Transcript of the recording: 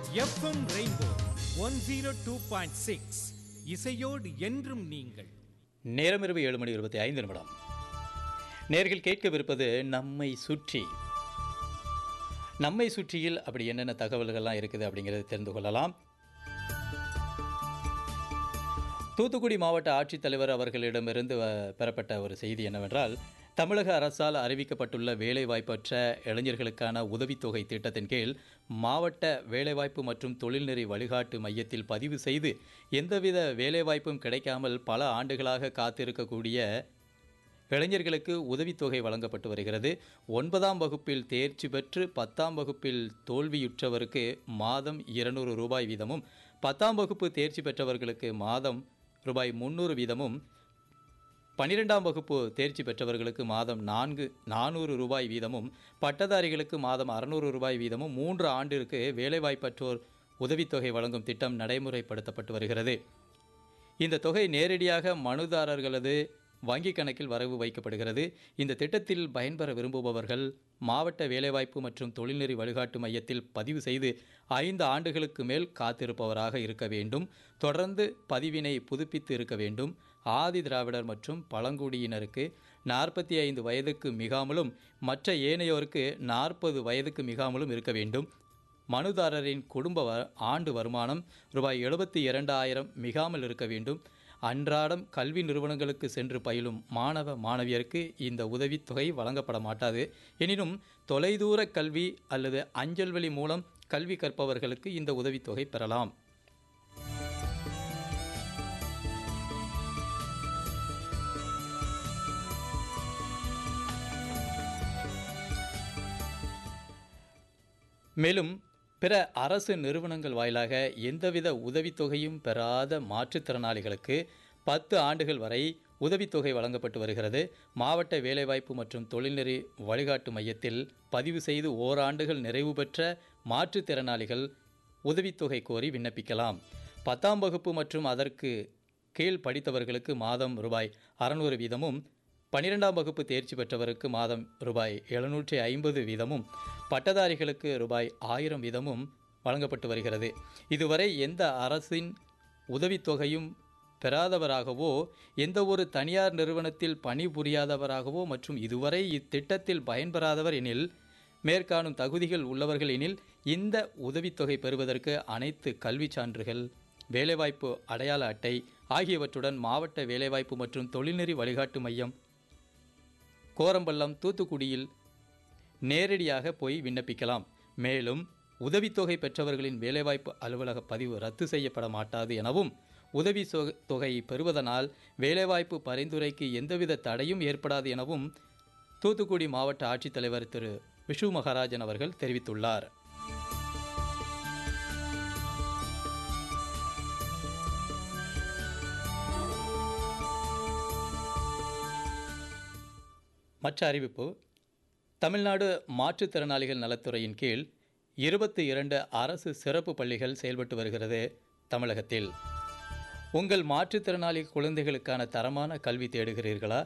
FM rainbow one zero two point six இசையோடு என்றும் நீங்கள் நேரம் இரவு ஏழு மணி இருபத்தி ஐந்து நிமிடம் நேர்கள் கேட்கவிருப்பது நம்மை சுற்றி நம்மை சுற்றியில் அப்படி என்னென்ன தகவல்கள்லாம் இருக்குது அப்படிங்கிறத தெரிந்து கொள்ளலாம் தூத்துக்குடி மாவட்ட ஆட்சித்தலைவர் அவர்களிடமிருந்து அஹ், பெறப்பட்ட ஒரு செய்தி என்னவென்றால் தமிழக அரசால் அறிவிக்கப்பட்டுள்ள வேலைவாய்ப்பற்ற இளைஞர்களுக்கான உதவித்தொகை திட்டத்தின் கீழ் மாவட்ட வேலைவாய்ப்பு மற்றும் தொழில்நெறி வழிகாட்டு மையத்தில் பதிவு செய்து எந்தவித வேலைவாய்ப்பும் கிடைக்காமல் பல ஆண்டுகளாக காத்திருக்கக்கூடிய இளைஞர்களுக்கு உதவித்தொகை வழங்கப்பட்டு வருகிறது ஒன்பதாம் வகுப்பில் தேர்ச்சி பெற்று பத்தாம் வகுப்பில் தோல்வியுற்றவருக்கு மாதம் இருநூறு ரூபாய் வீதமும் பத்தாம் வகுப்பு தேர்ச்சி பெற்றவர்களுக்கு மாதம் ரூபாய் முந்நூறு வீதமும் பன்னிரெண்டாம் வகுப்பு தேர்ச்சி பெற்றவர்களுக்கு மாதம் நான்கு நானூறு ரூபாய் வீதமும் பட்டதாரிகளுக்கு மாதம் அறுநூறு ரூபாய் வீதமும் மூன்று ஆண்டிற்கு வேலைவாய்ப்பற்றோர் உதவித்தொகை வழங்கும் திட்டம் நடைமுறைப்படுத்தப்பட்டு வருகிறது இந்த தொகை நேரடியாக மனுதாரர்களது வங்கிக் கணக்கில் வரவு வைக்கப்படுகிறது இந்த திட்டத்தில் பயன்பெற விரும்புபவர்கள் மாவட்ட வேலைவாய்ப்பு மற்றும் தொழில்நெறி வழிகாட்டு மையத்தில் பதிவு செய்து ஐந்து ஆண்டுகளுக்கு மேல் காத்திருப்பவராக இருக்க வேண்டும் தொடர்ந்து பதிவினை புதுப்பித்து இருக்க வேண்டும் ஆதி திராவிடர் மற்றும் பழங்குடியினருக்கு நாற்பத்தி ஐந்து வயதுக்கு மிகாமலும் மற்ற ஏனையோருக்கு நாற்பது வயதுக்கு மிகாமலும் இருக்க வேண்டும் மனுதாரரின் குடும்ப வ ஆண்டு வருமானம் ரூபாய் எழுபத்தி இரண்டாயிரம் மிகாமல் இருக்க வேண்டும் அன்றாடம் கல்வி நிறுவனங்களுக்கு சென்று பயிலும் மாணவ மாணவியருக்கு இந்த உதவித்தொகை வழங்கப்பட மாட்டாது எனினும் தொலைதூர கல்வி அல்லது அஞ்சல் வழி மூலம் கல்வி கற்பவர்களுக்கு இந்த உதவித்தொகை பெறலாம் மேலும் பிற அரசு நிறுவனங்கள் வாயிலாக எந்தவித உதவித்தொகையும் பெறாத மாற்றுத்திறனாளிகளுக்கு பத்து ஆண்டுகள் வரை உதவித்தொகை வழங்கப்பட்டு வருகிறது மாவட்ட வேலைவாய்ப்பு மற்றும் தொழில்நெறி வழிகாட்டு மையத்தில் பதிவு செய்து ஓராண்டுகள் நிறைவு பெற்ற மாற்றுத்திறனாளிகள் உதவித்தொகை கோரி விண்ணப்பிக்கலாம் பத்தாம் வகுப்பு மற்றும் அதற்கு கீழ் படித்தவர்களுக்கு மாதம் ரூபாய் அறநூறு வீதமும் பன்னிரெண்டாம் வகுப்பு தேர்ச்சி பெற்றவருக்கு மாதம் ரூபாய் எழுநூற்றி ஐம்பது வீதமும் பட்டதாரிகளுக்கு ரூபாய் ஆயிரம் வீதமும் வழங்கப்பட்டு வருகிறது இதுவரை எந்த அரசின் உதவித்தொகையும் பெறாதவராகவோ எந்த ஒரு தனியார் நிறுவனத்தில் பணிபுரியாதவராகவோ மற்றும் இதுவரை இத்திட்டத்தில் பயன்பெறாதவர் எனில் மேற்காணும் தகுதிகள் உள்ளவர்கள் எனில் இந்த உதவித்தொகை பெறுவதற்கு அனைத்து கல்விச் சான்றுகள் வேலைவாய்ப்பு அடையாள அட்டை ஆகியவற்றுடன் மாவட்ட வேலைவாய்ப்பு மற்றும் தொழில்நெறி வழிகாட்டு மையம் கோரம்பள்ளம் தூத்துக்குடியில் நேரடியாக போய் விண்ணப்பிக்கலாம் மேலும் உதவித்தொகை பெற்றவர்களின் வேலைவாய்ப்பு அலுவலக பதிவு ரத்து செய்யப்பட மாட்டாது எனவும் உதவி சொ- தொகை பெறுவதனால் வேலைவாய்ப்பு பரிந்துரைக்கு எந்தவித தடையும் ஏற்படாது எனவும் தூத்துக்குடி மாவட்ட ஆட்சித்தலைவர் திரு விஷு மகாராஜன் அவர்கள் தெரிவித்துள்ளார் மற்ற அறிவிப்பு தமிழ்நாடு மாற்றுத்திறனாளிகள் நலத்துறையின் கீழ் இருபத்தி இரண்டு அரசு சிறப்பு பள்ளிகள் செயல்பட்டு வருகிறது தமிழகத்தில் உங்கள் மாற்றுத்திறனாளி குழந்தைகளுக்கான தரமான கல்வி தேடுகிறீர்களா